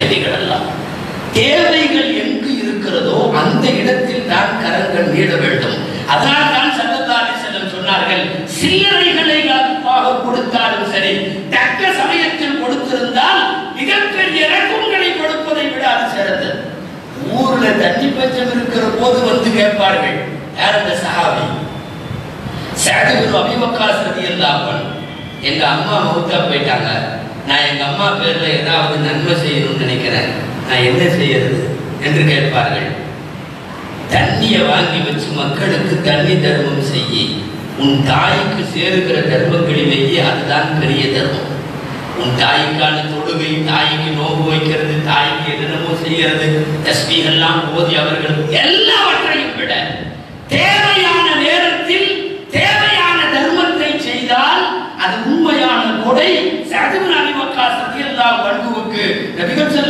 செய்திகள் எல்லாம் தேவைகள் எங்கு இருக்கிறதோ அந்த இடத்தில் தான் கரங்கள் நீட வேண்டும் அதனால் தான் சல்லல்லாஹு செல்லம் சொன்னார்கள் சில்லறைகளை அல்பாக கொடுத்தாலும் சரி தக்க சமயத்தில் கொடுத்திருந்தால் மிகப்பெரிய இறக்கங்களை கொடுப்பதை விட அது சிறந்தது ஊர்ல தண்ணி பஞ்சம் இருக்கிற போது வந்து கேட்பார்கள் யார் அந்த சஹாபி சேகர் அபிவக்காஸ் ரதியல்லாஹு எங்க அம்மா மௌத்தா போயிட்டாங்க நான் எங்க அம்மா பேர்ல ஏதாவது நன்மை செய்யணும்னு நினைக்கிறேன் நான் என்ன செய்யறது என்று கேட்பார்கள் தண்ணியை வாங்கி வச்சு மக்களுக்கு தண்ணி தர்மம் செய்யி உன் தாய்க்கு சேருகிற தர்மங்களை வையி அதுதான் பெரிய தர்மம் உன் தாய்க்கான தொழுகை தாய்க்கு நோம்பு வைக்கிறது தாய்க்கு என்னென்னமோ செய்யறது தஸ்மீகெல்லாம் போதி அவர்கள் எல்லாவற்றையும் விட தேவையான நேரத்தில் தேவையான தர்மத்தை செய்தால் அது உண்மையான கொடை சதுவன் அபிவக்கா சத்தியல்லா வன்புவுக்கு நபிகள்